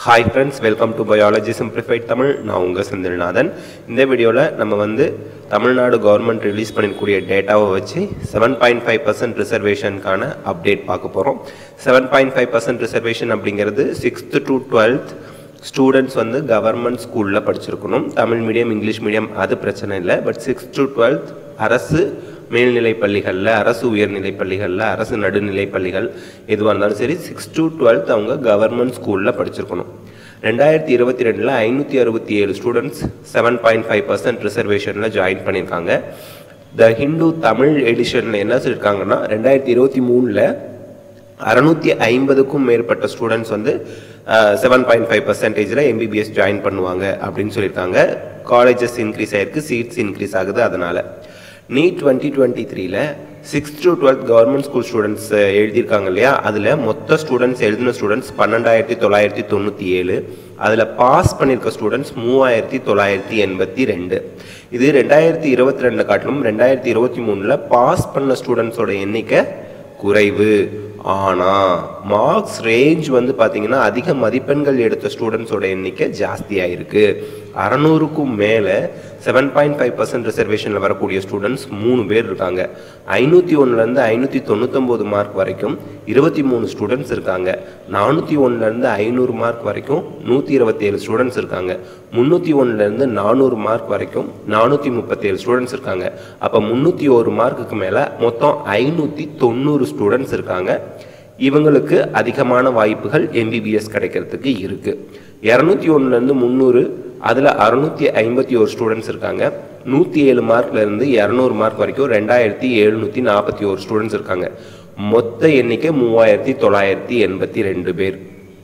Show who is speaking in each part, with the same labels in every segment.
Speaker 1: hi friends welcome to biology simplified Tamil நான் உங்கள் செந்தில்நாதன் இந்த வீடியோவில் நம்ம வந்து தமிழ்நாடு கவர்மெண்ட் ரிலீஸ் பண்ணிருக்கக்கூடிய டேட்டாவை வச்சு செவன் பாயிண்ட் ஃபைவ் பர்சன்ட் ரிசர்வேஷனுக்கான அப்டேட் பார்க்க போகிறோம் seven point five percent reservation அப்படிங்கிறது சிக்ஸ்த்து டு டுவெல்த் ஸ்டூடெண்ட்ஸ் வந்து கவர்மெண்ட் ஸ்கூலில் படிச்சிருக்கணும் தமிழ் மீடியம் இங்கிலீஷ் மீடியம் அது பிரச்சனை இல்லை பட் சிக்ஸ்த் டு டுவெல்த் அரசு மேல்நிலைப் பள்ளிகளில் அரசு உயர்நிலைப் பள்ளிகளில் அரசு நடுநிலைப் பள்ளிகள் எதுவாக இருந்தாலும் சரி சிக்ஸ் டு டுவெல்த் அவங்க கவர்மெண்ட் ஸ்கூலில் படிச்சிருக்கணும் ரெண்டாயிரத்தி இருபத்தி ரெண்டில் ஐநூற்றி அறுபத்தி ஏழு students seven point five percent ரிசர்வேஷனில் ஜாயின் பண்ணியிருக்காங்க த ஹிந்து தமிழ் எடிஷனில் என்ன சொல்லியிருக்காங்கன்னா ரெண்டாயிரத்தி இருபத்தி மூணில் அறநூற்றி ஐம்பதுக்கும் மேற்பட்ட ஸ்டூடெண்ட்ஸ் வந்து செவன் பாயிண்ட் ஃபைவ் பர்சன்டேஜில் எம்பிபிஎஸ் ஜாயின் பண்ணுவாங்க அப்படின்னு சொல்லியிருக்காங்க காலேஜஸ் இன்க்ரீஸ் ஆயிருக்கு சீட்ஸ் இன்க்ரீஸ் ஆகுது அதனால் நீட் டுவெண்ட்டி டுவெண்ட்டி த்ரீல sixth to twelfth government school students எழுதியிருக்காங்க இல்லையா அதில் மொத்த ஸ்டூடெண்ட்ஸ் எழுதின ஸ்டூடெண்ட்ஸ் பன்னெண்டாயிரத்தி தொள்ளாயிரத்தி தொண்ணூற்றி ஏழு அதில் பாஸ் பண்ணியிருக்க ஸ்டூடெண்ட்ஸ் மூவாயிரத்தி தொள்ளாயிரத்தி எண்பத்தி ரெண்டு இது ரெண்டாயிரத்தி இருபத்தி ரெண்டு காட்டிலும் ரெண்டாயிரத்தி இருபத்தி மூணில் பாஸ் பண்ண ஸ்டூடெண்ட்ஸோட எண்ணிக்கை குறைவு ஆனால் மார்க்ஸ் ரேஞ்ச் வந்து பார்த்தீங்கன்னா அதிக மதிப்பெண்கள் எடுத்த ஸ்டூடெண்ட்ஸோட எண்ணிக்கை ஜாஸ்தியாக இருக்குது அறநூறுக்கும் மேலே செவன் பாயிண்ட் ஃபைவ் பர்சன்ட் ரிசர்வேஷனில் வரக்கூடிய ஸ்டூடெண்ட்ஸ் மூணு பேர் இருக்காங்க ஐநூற்றி ஒன்றுலேருந்து ஐநூற்றி தொண்ணூத்தொம்போது மார்க் வரைக்கும் இருபத்தி மூணு ஸ்டூடெண்ட்ஸ் இருக்காங்க நானூற்றி ஒன்றுலேருந்து ஐநூறு மார்க் வரைக்கும் நூற்றி இருபத்தேழு ஸ்டூடெண்ட்ஸ் இருக்காங்க முந்நூற்றி ஒன்றுலேருந்து நானூறு மார்க் வரைக்கும் நானூற்றி முப்பத்தேழு ஸ்டூடெண்ட்ஸ் இருக்காங்க அப்போ முந்நூற்றி ஒரு மார்க்குக்கு மேலே மொத்தம் ஐநூற்றி தொண்ணூறு ஸ்டூடெண்ட்ஸ் இருக்காங்க இவங்களுக்கு அதிகமான வாய்ப்புகள் எம்பிபிஎஸ் கிடைக்கிறதுக்கு இருக்குது இரநூத்தி ஒன்றுலேருந்து முந்நூறு அதில் அறுநூத்தி ஐம்பத்தி ஒரு ஸ்டூடெண்ட்ஸ் இருக்காங்க நூற்றி ஏழு மார்க்லேருந்து இரநூறு மார்க் வரைக்கும் ரெண்டாயிரத்தி எழுநூற்றி நாற்பத்தி ஒரு ஸ்டூடெண்ட்ஸ் இருக்காங்க மொத்த எண்ணிக்கை மூவாயிரத்தி தொள்ளாயிரத்தி எண்பத்தி ரெண்டு பேர்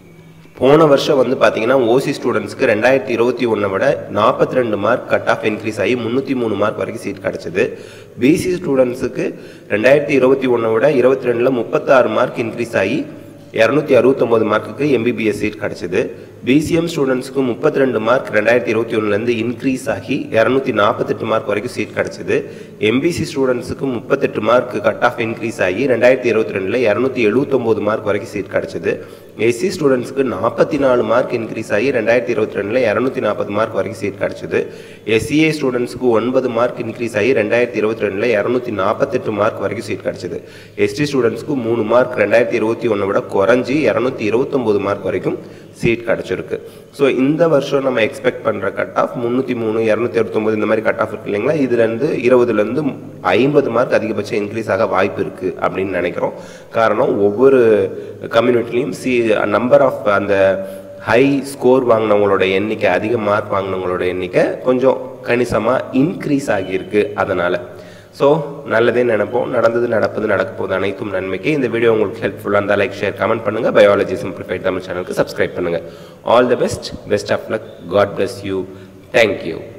Speaker 1: போன வருஷம் வந்து பார்த்தீங்கன்னா ஓசி ஸ்டூடெண்ட்ஸ்க்கு ரெண்டாயிரத்தி இருபத்தி ஒன்றை விட நாற்பத்தி ரெண்டு மார்க் கட் ஆஃப் இன்க்ரீஸ் ஆகி முந்நூற்றி மூணு மார்க் வரைக்கும் சீட் கிடச்சிது பிசி ஸ்டூடெண்ட்ஸுக்கு ரெண்டாயிரத்தி இருபத்தி ஒன்றை விட இருபத்தி ரெண்டில் முப்பத்தாறு மார்க் இன்க்ரீஸ் ஆகி இரநூத்தி அறுபத்தொம்போது மார்க்குக்கு எம்பிபிஎஸ் சீட் கிடச்சிது பிசிஎம் ஸ்டூடெண்ட்ஸ்க்கு முப்பத்தி ரெண்டு மார்க் ரெண்டாயிரத்தி இருபத்தி ஒன்றுலேருந்து இன்க்ரீஸ் ஆகி இரநூத்தி நாற்பத்தெட்டு மார்க் வரைக்கும் சீட் கிடச்சிது எம்பிசி ஸ்டூடெண்ட்ஸுக்கு முப்பத்தெட்டு மார்க் கட் ஆஃப் இன்க்ரீஸ் ஆகி ரெண்டாயிரத்தி இருபத்தி ரெண்டில் இரநூத்தி எழுபத்தொம்போது மார்க் வரைக்கும் சீட் கிடச்சிது எஸ்சி ஸ்டூடெண்ட்ஸ்க்கு நாற்பத்தி நாலு மார்க் இன்க்ரீஸ் ஆகி ரெண்டாயிரத்தி இருபத்தி ரெண்டில் இரநூத்தி நாற்பது மார்க் வரைக்கும் சீட் கிடச்சிது எஸ்சிஏ ஸ்டூடெண்ட்ஸ்க்கு ஒன்பது மார்க் இன்க்ரீஸ் ஆகி ரெண்டாயிரத்தி இருபத்தி ரெண்டில் இரநூத்தி நாற்பத்தெட்டு மார்க் வரைக்கும் சீட் கிடச்சிது எஸ்டி ஸ்டூடெண்ட்ஸ்க்கு மூணு மார்க் ரெண்டாயிரத்தி இருபத்தி ஒன்றை விட குறைஞ்சி இரநூத்தி இருபத்தொம்போது மார்க் வரைக்கும் சீட் கிடச்சிருக்கு ஸோ இந்த வருஷம் நம்ம எக்ஸ்பெக்ட் பண்ணுற கட் ஆஃப் முந்நூற்றி மூணு இரநூத்தி அறுபத்தொம்போது இந்த மாதிரி கட் ஆஃப் இருக்கு இல்லைங்களா இதுலேருந்து இருபதுலேருந்து ஐம்பது மார்க் அதிகபட்சம் இன்க்ரீஸ் ஆக வாய்ப்பு இருக்குது அப்படின்னு நினைக்கிறோம் காரணம் ஒவ்வொரு கம்யூனிட்டிலையும் சி நம்பர் ஆஃப் அந்த ஹை ஸ்கோர் வாங்கினவங்களோட எண்ணிக்கை அதிக மார்க் வாங்கினவங்களோட எண்ணிக்கை கொஞ்சம் கணிசமாக இன்க்ரீஸ் ஆகியிருக்கு அதனால் ஸோ நல்லதே நினைப்போம் நடந்தது நடப்பது நடக்க போகுது அனைத்தும் நன்மைக்கு இந்த வீடியோ உங்களுக்கு ஹெல்ப்ஃபுல்லாக இருந்தால் லைக் ஷேர் கமெண்ட் பண்ணுங்கள் பயாலஜி சிம்பிளிஃபைட் தமிழ் சேனலுக்கு சப்ஸ்கிரைப் பண்ணுங்கள் all the best best of luck God bless you thank you